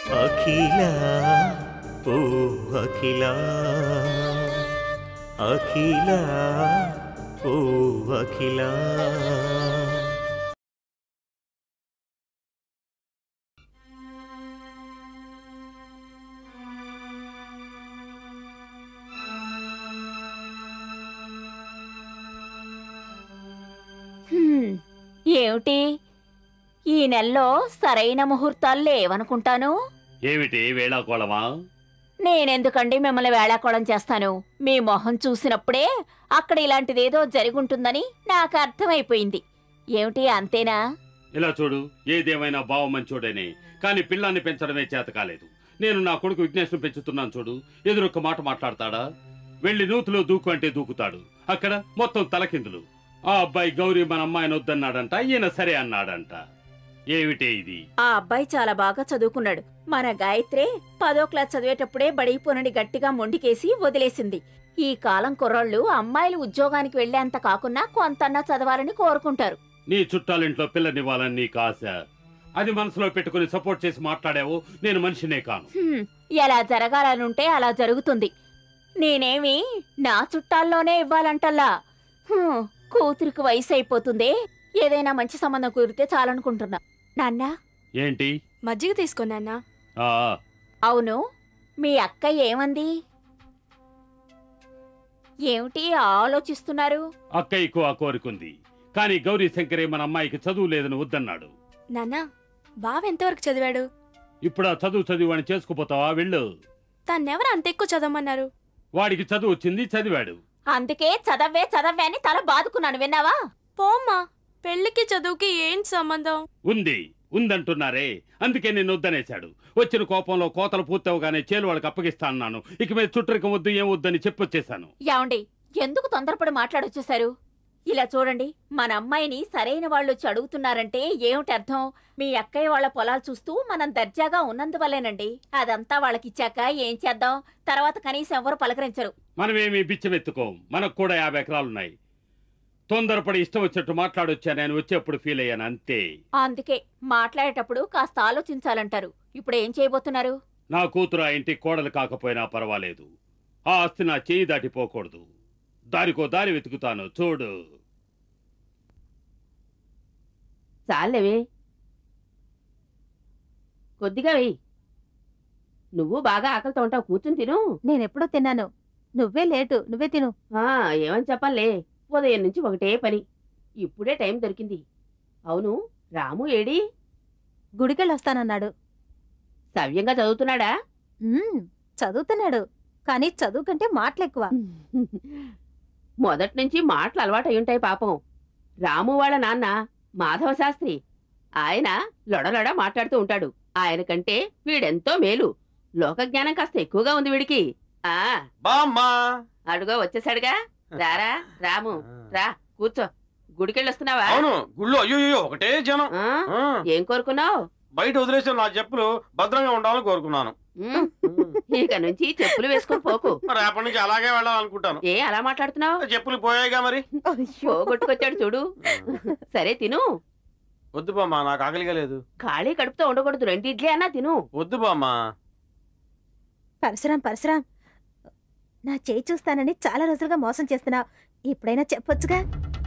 అఖిల ఓ అఖిల అఖిల ఓ అఖిల హ్మ్, ఏమిటి ఈ నెలలో సరైన ముహూర్తాలు లేవనుకుంటాను ఏమిటి వేళాకోళమా నేనెందుకండి మిమ్మల్ని వేళాకోళం చేస్తాను మీ మొహం చూసినప్పుడే అక్కడ ఇలాంటిదేదో జరిగుంటుందని నాకు అర్థమైపోయింది ఏమిటి అంతేనా ఇలా చూడు ఏదేమైనా బావ మంచోడేనే కానీ పిల్లాన్ని పెంచడమే చేత కాలేదు నేను నా కొడుకు విఘ్నేష్ను పెంచుతున్నాను చూడు ఎదురొక్క మాట మాట్లాడతాడా వెళ్ళి నూతులో దూకు అంటే దూకుతాడు అక్కడ మొత్తం తలకిందులు ఆ అబ్బాయి గౌరీ మన అమ్మాయిని వద్దన్నాడంట ఈయన సరే అన్నాడంట ఏమిటే ఇది ఆ అబ్బాయి చాలా బాగా చదువుకున్నాడు మన గాయత్రే పదో క్లాస్ చదివేటప్పుడే బడిపోనని గట్టిగా మొండికేసి వదిలేసింది ఈ కాలం కుర్రాళ్ళు అమ్మాయిలు ఉద్యోగానికి వెళ్లేంత కాకున్నా కొంతన్నా చదవాలని కోరుకుంటారు నీ చుట్టాలింట్లో పిల్లనివ్వాలని నీకు ఆశ అది మనసులో పెట్టుకుని సపోర్ట్ చేసి మాట్లాడావో నేను మనిషినే కాను హ్మ్, ఎలా జరగాలనుంటే అలా జరుగుతుంది నేనేమి నా చుట్టాల్లోనే ఇవ్వాలంటల్లా హ్మ్, కూతురికి వయసు అయిపోతుందే ఏదైనా మంచి సంబంధం కుదిరితే చాలనుకుంటున్నా నాన్నా ఏంటి మజ్జిగ తీసుకున్నానా ఆ అవును మీ అక్క ఏమంది ఏమిటి ఆలోచిస్తున్నారు అక్కయ్యకు ఆ కోరికుంది కానీ గౌరీ శంకరే మన అమ్మాయికి చదువు లేదని వద్దన్నాడు నాన్నా బావ ఎంతవరకు చదివాడు ఇప్పుడు ఆ చదువు చదివి వాడిని చేసుకుపోతావా వెళ్ళు తన్నెవరు అంత ఎక్కువ చదవమన్నారు వాడికి చదువు వచ్చింది చదివాడు అందుకే చదవే చదవే అని తల బాదుకున్నాను విన్నావా పోమ్మా పెళ్లికి చదువుకి ఏం సంబంధం ఉంది ఉందంటున్నారే అందుకే నేను వద్దనేశాడు వచ్చిన కోపంలో కోతలు పూర్తవగానే చేలు వాళ్ళకి అప్పగిస్తా అన్నాను ఇక మీద చుట్టరికం వద్దు ఏం వద్దని చెప్పొచ్చేశాను యాండి ఎందుకు తొందరపడి మాట్లాడొచ్చేశారు ఇలా చూడండి మన అమ్మాయిని సరైన వాళ్ళు వచ్చి అడుగుతున్నారంటే ఏమిటి అర్థం మీ అక్కయ్య వాళ్ళ పొలాలు చూస్తూ మనం దర్జాగా ఉన్నందువల్లేనండి అదంతా వాళ్ళకిచ్చాక ఏం చేద్దాం తర్వాత కనీసం ఎవరు పలకరించరు మనమేమి బిచ్చమెత్తుకోం మనకు కూడా యాభై ఎకరాలున్నాయి తొందరపడి ఇష్టం వచ్చినట్టు మాట్లాడొచ్చాను నేను వచ్చేప్పుడు ఫీల్ అయ్యాను అంతే అందుకే మాట్లాడేటప్పుడు కాస్త ఆలోచించాలంటారు ఇప్పుడు ఏం చేయబోతున్నారు నా కూతురు ఆ ఇంటి కోడలు కాకపోయినా పర్వాలేదు ఆ ఆస్తి నా చేయి దాటిపోకూడదు దానికో దారి వెతుకుతాను చూడు చాలేవే కొద్దిగా వెయ్యి నువ్వు బాగా ఆకలితో ఉంటావు కూర్చుని తిను నేనెప్పుడో తిన్నాను నువ్వే లేటు నువ్వే తిను ఆ, ఏమని చెప్పాలే ఉదయం నుంచి ఒకటే పని ఇప్పుడే టైం దొరికింది అవును రాము ఏడి గుడికెళ్ళొస్తానన్నాడు సవ్యంగా చదువుతున్నాడా ఉమ్, చదువుతున్నాడు కానీ చదువు కంటే మాటలెక్కువ మొదటి నుంచి మాటలు అలవాటు ఉంటాయి పాపం రాము వాళ్ళ నాన్న మాధవ శాస్త్రి ఆయన లొడలొడ మాట్లాడుతూ ఉంటాడు ఆయన కంటే వీడెంతో మేలు లోకజ్ఞానం కాస్త ఎక్కువగా ఉంది వీడికి ఆ బామ్మా అడుగో వచ్చేసాడుగా రారా రాము రా కూర్చో గుడికెళ్ళొస్తున్నావా అవును గుళ్ళు అయ్యో అయ్యో ఒకటే జనం ఆ? ఆ, ఏం కోరుకున్నావు బయట వదిలేసిన నా చెప్పులు భద్రంగా ఉండాలని కోరుకున్నాను ఇక నుంచి చెప్పులు వేసుకొని పోకు మరి రేపటి నుంచి అలాగే వెళ్ళాలనుకుంటాను ఏ అలా మాట్లాడుతున్నావు చెప్పులు పోయాయిగా మరి పోగొట్టుకొచ్చాడు చూడు సరే తిను వద్దు బామ్మా నాకు ఆకలిగా లేదు ఖాళీ కడుపుతో ఉండకూడదు రెండు ఇడ్లీ అన్నా తిను వద్దు బామ్మా పరశురాం పరశురాం నా చేయి చూస్తానని చాలా రోజులుగా మోసం చేస్తున్నావు ఇప్పుడైనా చెప్పొచ్చుగా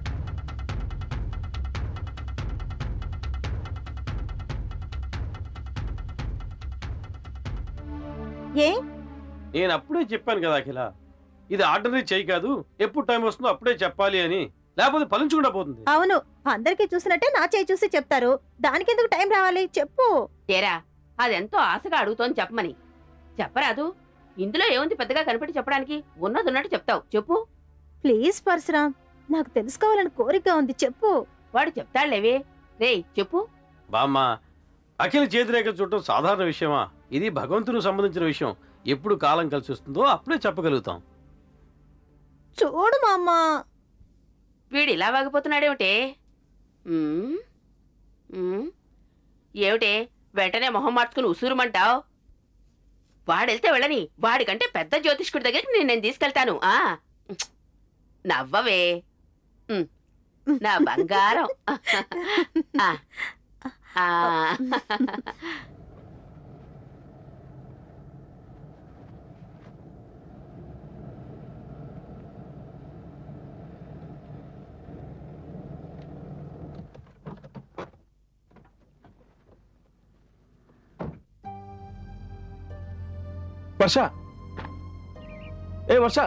ఏ నేను అప్పుడే చెప్పాను కదా అఖిల ఇది ఆర్డినరీ చేయి కాదు ఎప్పుడు టైం వస్తుందో అప్పుడే చెప్పాలి అని లేకపోతే ఫలించకుండా పోతుంది అవును అందరికీ చూసినట్టే నా చేయి చూసి చెప్తారు దానికెందుకు టైం రావాలి చెప్పు ఏరా అదెంతో ఆశగా అడుగుతోంది చెప్పమని చెప్పరాదు ఇందులో ఏముంది పెద్దగా కనిపెట్టి చెప్పడానికి ఉన్నది ఉన్నట్టు చెప్తావు చెప్పు ప్లీజ్ పరశురాం నాకు తెలుసుకోవాలని కోరిక ఉంది చెప్పు వాడు చెప్తాడులేవే రేయ్ చెప్పు బామ్మ అఖిల చేతిరేఖ చుట్టం సాధారణ విషయమా ఇది భగవంతునికి సంబంధించిన విషయం ఎప్పుడు కాలం కలిసి వస్తుందో అప్పుడే చెప్పగలుగుతాం చూడు మా అమ్మ వీడు ఇలా వాగిపోతున్నాడేమిటే ఉమ్, ఉమ్, ఏమిటే వెంటనే మొహం మార్చుకుని ఉసూరుమంటావు వాడెళ్తే వెళ్ళని వాడికంటే పెద్ద జ్యోతిష్కుడి దగ్గరికి నేను నేను తీసుకెళ్తాను ఆ నవ్వవే ఉమ్, నా బంగారం ఆ, ఆ. వర్ష ఏ వర్ష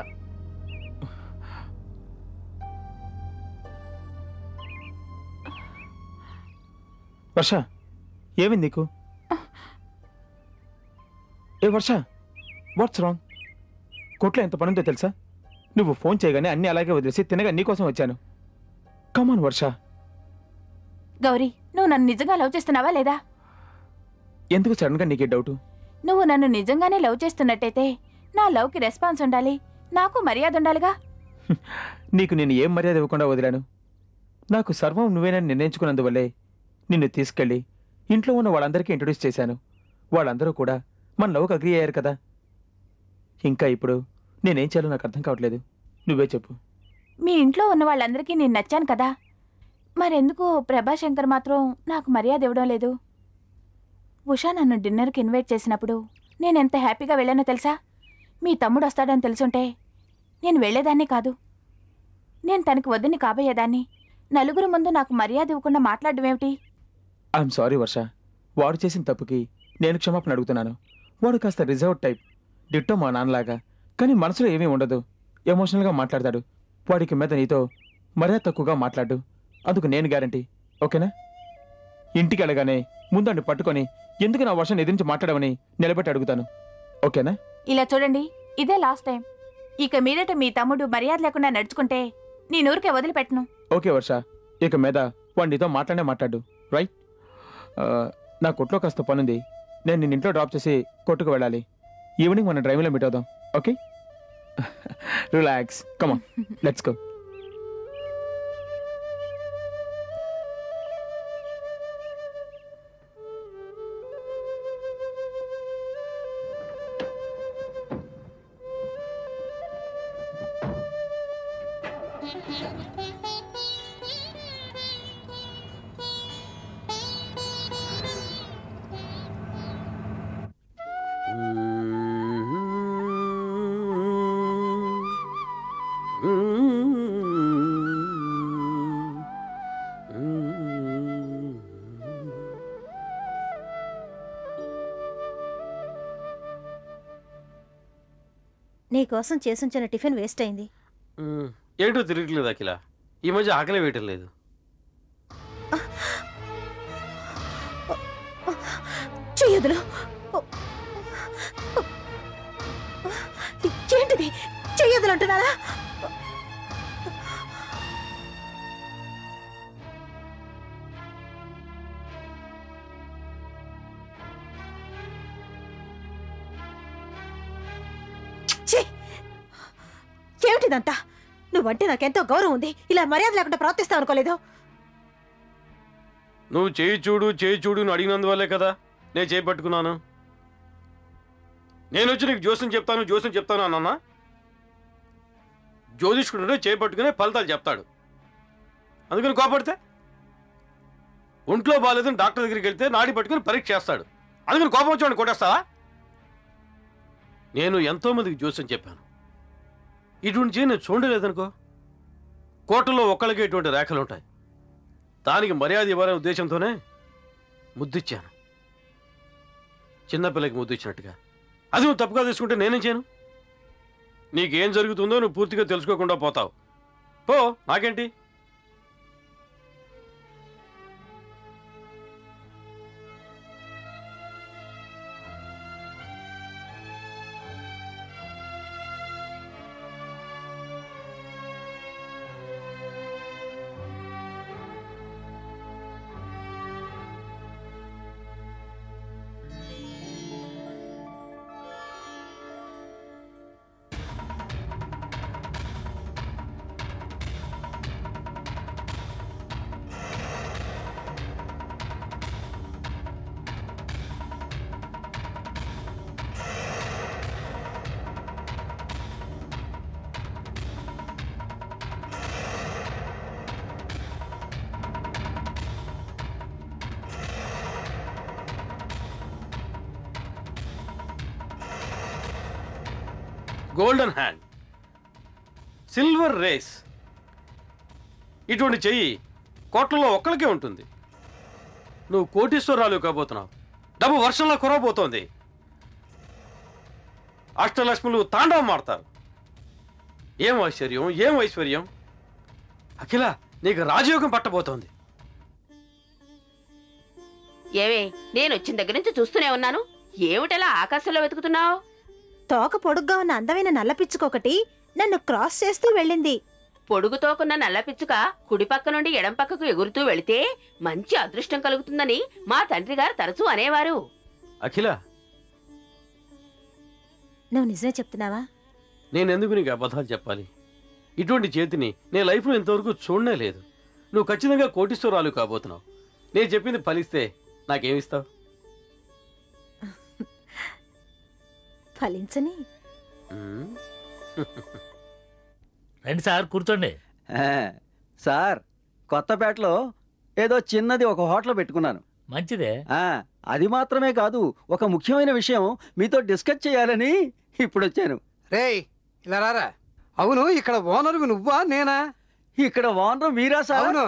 వర్ష ఏమైంది నీకు ఏ వర్ష వాట్స్ రాంగ్ కోట్లో ఎంత పనుందో తెలుసా నువ్వు ఫోన్ చేయగానే అన్ని అలాగే వదిలేసి తినగా నీకోసం వచ్చాను కమాన్ వర్ష గౌరీ నువ్వు నన్ను నిజంగా లవ్ చేస్తున్నావా లేదా ఎందుకు సడన్గా నీకే డౌటు నువ్వు నన్ను నిజంగానే లవ్ చేస్తున్నట్టయితే నా లవ్కి రెస్పాన్స్ ఉండాలి నాకు మర్యాద ఉండాలిగా నీకు నేను ఏం మర్యాద ఇవ్వకుండా వదిలాను నాకు సర్వం నువ్వేనని నిర్ణయించుకున్నందువల్లే నిన్ను తీసుకెళ్ళి ఇంట్లో ఉన్న వాళ్ళందరికీ ఇంట్రొడ్యూస్ చేశాను వాళ్ళందరూ కూడా మన లవ్కి అగ్రీ అయ్యారు కదా ఇంకా ఇప్పుడు నేనేం చేయాలో నాకు అర్థం కావట్లేదు నువ్వే చెప్పు మీ ఇంట్లో ఉన్న వాళ్ళందరికీ నేను నచ్చాను కదా మరెందుకు ప్రభాశంకర్ మాత్రం నాకు మర్యాద ఇవ్వడం లేదు ఉషా నన్ను డిన్నర్కి ఇన్వైట్ చేసినప్పుడు నేను ఎంత హ్యాపీగా వెళ్ళానో తెలుసా మీ తమ్ముడు వస్తాడని తెలుసుంటే నేను వెళ్ళేదాన్ని కాదు నేను తనకి వద్దని కాబోయేదాన్ని నలుగురు ముందు నాకు మర్యాద ఇవ్వకుండా మాట్లాడడం ఏమిటి ఐఎమ్ సారీ వర్ష వాడు చేసిన తప్పుకి నేను క్షమాపణ అడుగుతున్నాను వాడు కాస్త రిజర్వ్ టైప్ డిట్టో మా నాన్నలాగా కానీ మనసులో ఏమీ ఉండదు ఎమోషనల్గా మాట్లాడతాడు వాడికి మీద నీతో మర్యాద తక్కువగా మాట్లాడు అందుకు నేను గ్యారంటీ ఓకేనా ఇంటికి వెళ్ళగానే ముందండి పట్టుకొని ఎందుకు నా వర్షం ఎదిరించి మాట్లాడమని నిలబెట్టి అడుగుతాను ఓకేనా ఇలా చూడండి ఇదే లాస్ట్ టైం ఇక మీదట మీ తమ్ముడు మర్యాద లేకుండా నడుచుకుంటే నేను ఊరికే వదిలిపెట్టను ఓకే వర్ష ఇక మీద వాడు నీతో మాట్లాడే మాట్లాడు రైట్ ఆ, నా కొట్లో కాస్త పనుంది నేను నిన్న ఇంట్లో డ్రాప్ చేసి కొట్టుకు వెళ్ళాలి ఈవినింగ్ మన డ్రైవింగ్లో మీట్ అవుదాం okay relax come on let's go నీ కోసం చేసుంచిన టిఫిన్ వేస్ట్ అయింది మ్మ్. ఏంటో తిరగట్లేదు అఖిల ఈ మధ్య ఆకలి వేయటం లేదు చెయ్యదులు ఏంటిది చెయ్యదులు అంటున్నారా ఛీ! ఏమిటిదంతా నువ్వంటే నాకెంతో గౌరవం ఉంది ఇలా మర్యాద లేకుండా ప్రవర్తిస్తావు అనుకోలేదు నువ్వు చేయి చూడు చేయి చూడు అని అడిగినందువల్లే కదా నేను చేయి పట్టుకున్నాను నేను వచ్చి నీకు జోస్యం చెప్తాను జోస్యం చెప్తాను అన్నా జ్యోతిష్కుడు చేయి పట్టుకునే ఫలితాలు చెప్తాడు అందుకని కోపడితే ఒంట్లో బాగాలేదని డాక్టర్ దగ్గరికి వెళ్తే నాడి పట్టుకుని పరీక్ష చేస్తాడు అందుకని కోపం వచ్చి వాడిని కొట్టేస్తావా నేను ఎంతో మందికి జోస్యం చెప్పాను ఇటువంటి చేయి నేను చూడలేదనుకో కోటలో ఒక్కళ్ళకే ఇటువంటి రేఖలు ఉంటాయి దానికి మర్యాద ఇవ్వాలనే ఉద్దేశంతోనే ముద్దిచ్చాను చిన్నపిల్లకి ముద్దిచ్చినట్టుగా అది నువ్వు తప్పుగా తీసుకుంటే నేనేం చేయను నీకేం జరుగుతుందో నువ్వు పూర్తిగా తెలుసుకోకుండా పోతావు పో నాకేంటి గోల్డెన్ హ్యాండ్ సిల్వర్ రేస్ ఇటువంటి చెయ్యి కోట్లలో ఒక్కడికే ఉంటుంది నువ్వు కోటీశ్వరాలు కాబోతున్నావు డబ్బు వర్షంలో కురవబోతోంది అష్టలక్ష్ములు తాండవం మాడతారు ఏం ఐశ్వర్యం ఏం ఐశ్వర్యం అఖిల నీకు రాజయోగం పట్టబోతోంది ఏవే నేను వచ్చిన దగ్గర నుంచి చూస్తూనే ఉన్నాను ఏమిటలా ఆకాశంలో వెతుకుతున్నావు తోక పొడుగ్గా ఉన్న అందమైన నల్ల పిచ్చుకొకటి నన్ను క్రాస్ చేస్తూ వెళ్ళింది పొడుగుతోకున్న నల్ల పిచ్చుక కుడి పక్క నుండి ఎడం పక్కకు ఎగురుతూ వెళితే మంచి అదృష్టం కలుగుతుందని మా తండ్రి గారు తరచూ అనేవారు అఖిల నువ్వు నిజమే చెప్తున్నావా నేనెందుకు నీకు అబద్ధాలు చెప్పాలి ఇటువంటి చేతిని నేను లైఫ్లో ఇంతవరకు చూడనే లేదు నువ్వు ఖచ్చితంగా కోటీశ్వరాలు కాబోతున్నావు నేను చెప్పింది ఫలిస్తే నాకేమిస్తావు ఫలించని ఉమ్, రండి సార్ కూర్చోండి ఆ, సార్ కొత్తపేటలో ఏదో చిన్నది ఒక హోటల్ పెట్టుకున్నాను మంచిదే ఆ, అది మాత్రమే కాదు ఒక ముఖ్యమైన విషయం మీతో డిస్కస్ చేయాలని ఇప్పుడు వచ్చాను రేయ్ ఇలా రారా అవును ఇక్కడ ఓనరు నువ్వా నేనా ఇక్కడ ఓనర్ మీరా సార్ అవును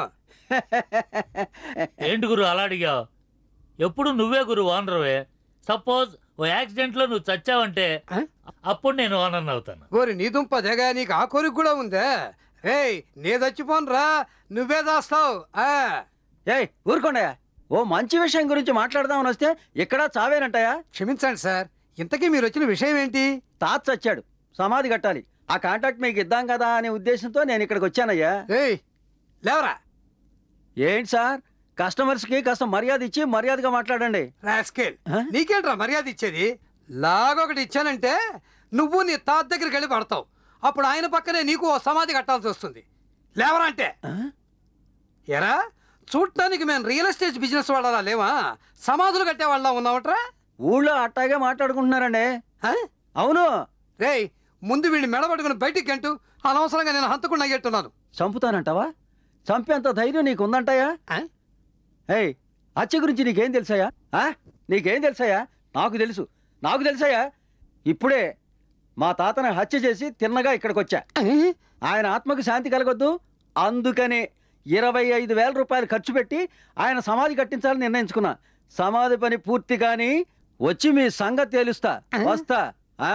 ఏంటి గురు అలా అడిగావు ఎప్పుడు నువ్వే గురు ఓనర్వే సపోజ్ ఓ యాక్సిడెంట్ లో నువ్వు చచ్చావంటే ఆ? అప్పుడు నేను ఓనర్ అవుతాను ఓరి నీ దుంప జగా నీకు ఆ కోరిక కూడా ఉందా రేయ్ నే చచ్చిపోనురా నువ్వే దాస్తావు ఆ ఏయ్ ఊరుకోండయా ఓ మంచి విషయం గురించి మాట్లాడదామని వస్తే ఇక్కడ చావేనంటాయా క్షమించండి సార్ ఇంతకీ మీరు వచ్చిన విషయం ఏంటి తాత చచ్చాడు సమాధి కట్టాలి ఆ కాంటాక్ట్ మీకు ఇద్దాం కదా అనే ఉద్దేశంతో నేను ఇక్కడికి వచ్చానయ్యా ఏయ్ లేవరా ఏంటి సార్ కస్టమర్స్ కి కాస్త మర్యాద ఇచ్చి మర్యాదగా మాట్లాడండి రాస్కేల్ ఆ? నీకేంట్రా మర్యాద ఇచ్చేది లాగొకటి ఇచ్చానంటే నువ్వు నీ తాత దగ్గరికి వెళ్ళి పడతావు అప్పుడు ఆయన పక్కనే నీకు ఓ సమాధి కట్టాల్సి వస్తుంది లేవరా అంటే ఆ? ఎరా చూడటానికి మేము రియల్ ఎస్టేట్ బిజినెస్ వాళ్ళలా లేవా సమాధులు కట్టే వాళ్ళ ఉన్నామట్రా ఊళ్ళో అట్టాగే మాట్లాడుకుంటున్నారండి ఆ? అవును రేయ్ ముందు వీడిని మెడబట్టుకుని బయటికి గంటు అనవసరంగా నేను హంతకుండా అయ్యేట్టున్నాను చంపుతానంటావా చంపేంత ధైర్యం నీకు ఉందంటాయా ఆ? ఏయ్ హత్య గురించి నీకేం తెలుసాయా ఆ? నీకేం తెలుసాయా నాకు తెలుసు నాకు తెలుసాయా ఇప్పుడే మా తాతని హత్య చేసి తిన్నగా ఇక్కడికి వచ్చా ఆయన ఆత్మకు శాంతి కలగొద్దు అందుకని ఇరవై ఐదు వేల రూపాయలు ఖర్చు పెట్టి ఆయన సమాధి కట్టించాలని నిర్ణయించుకున్నా సమాధి పని పూర్తి కాని వచ్చి మీ సంగతి తేలుస్తా వస్తా ఆ?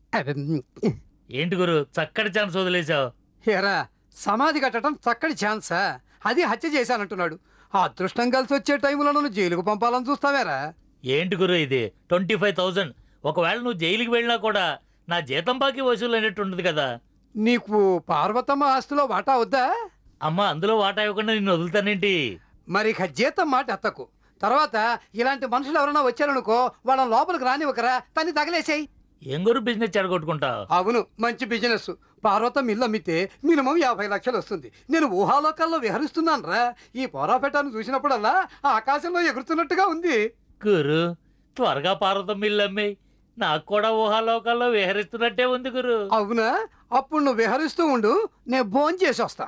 ఏంటి గురు చక్కటి ఛాన్స్ వదిలేసావు ఎరా సమాధి కట్టడం చక్కటి ఛాన్సా అది హత్య చేశానంటున్నాడు ఆ అదృష్టం కలిసి వచ్చే టైంలో నన్ను జైలుకు పంపాలని చూస్తావేరా ఏంటి గురు ఇది ట్వంటీ ఫైవ్ థౌజండ్ ఒకవేళ నువ్వు జైలుకి వెళ్ళినా కూడా నా జీతం బాకీ వసూలు అయినట్టు ఉంటుంది కదా నీకు పార్వతమ్మ ఆస్తిలో వాటా వద్దా అమ్మ అందులో వాటా ఇవ్వకుండా నిన్ను వదులుతానేంటి మరి ఇక జీతం మాట ఎత్తకు తర్వాత ఇలాంటి మనుషులు ఎవరైనా వచ్చారనుకో వాళ్ళ లోపలికి రానివ్వకరా తన్ని తగలేసాయి ఏం గురు బిజినెస్ చెడగొట్టుకుంటావు అవును మంచి బిజినెస్ పార్వతం ఇల్లు అమ్మితే మినిమం యాభై లక్షలు వస్తుంది నేను ఊహాలోకాల్లో విహరిస్తున్నాను రా ఈ పోరాపేటను చూసినప్పుడల్లా ఆ ఆకాశంలో ఎగురుతున్నట్టుగా ఉంది గురు త్వరగా పార్వతం మిల్లు అమ్మాయి నాకు కూడా ఊహాలోకాల్లో విహరిస్తున్నట్టే ఉంది గురు అవునా అప్పుడు నువ్వు విహరిస్తూ ఉండు నేను భోజనం చేసి వస్తా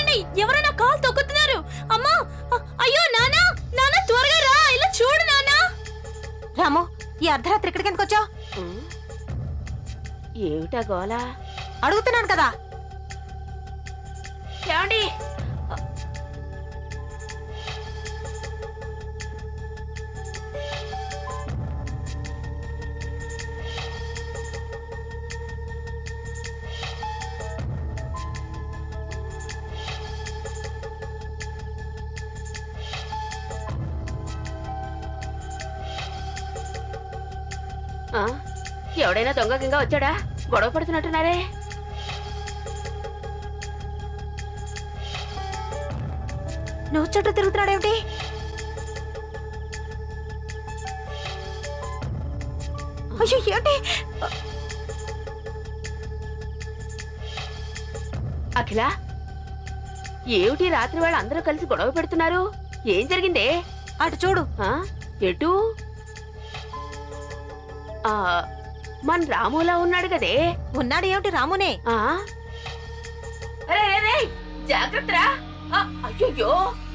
ఏమండి ఎవరైనా కాలు తొక్కుతున్నారు అమ్మా అ- అయ్యో నానా నానా త్వరగా రా ఇలా చూడు నానా రాము ఈ అర్ధరాత్రి ఇక్కడికి ఎందుకు వచ్చావు ఏమిటా గోలా అడుగుతున్నాను కదా ఏమండి ఆ, ఎవడైనా దొంగ గింగ వచ్చాడా గొడవ పడుతున్నట్టున్నారే నువ్వు చుట్టూ తిరుగుతున్నాడేమిటి అయ్యో ఏంటి అఖిల ఏమిటి రాత్రి వేళ అందరూ కలిసి గొడవ పెడుతున్నారు ఏం జరిగిందే అటు చూడు ఆ, ఎటు ఆ, మన రాములా ఉన్నాడు కదే ఉన్నాడు ఏమిటి రామునే ఆ? అరే, అరే, అరే, జాగ్రత్తరా ఆ, అయ్యయ్యో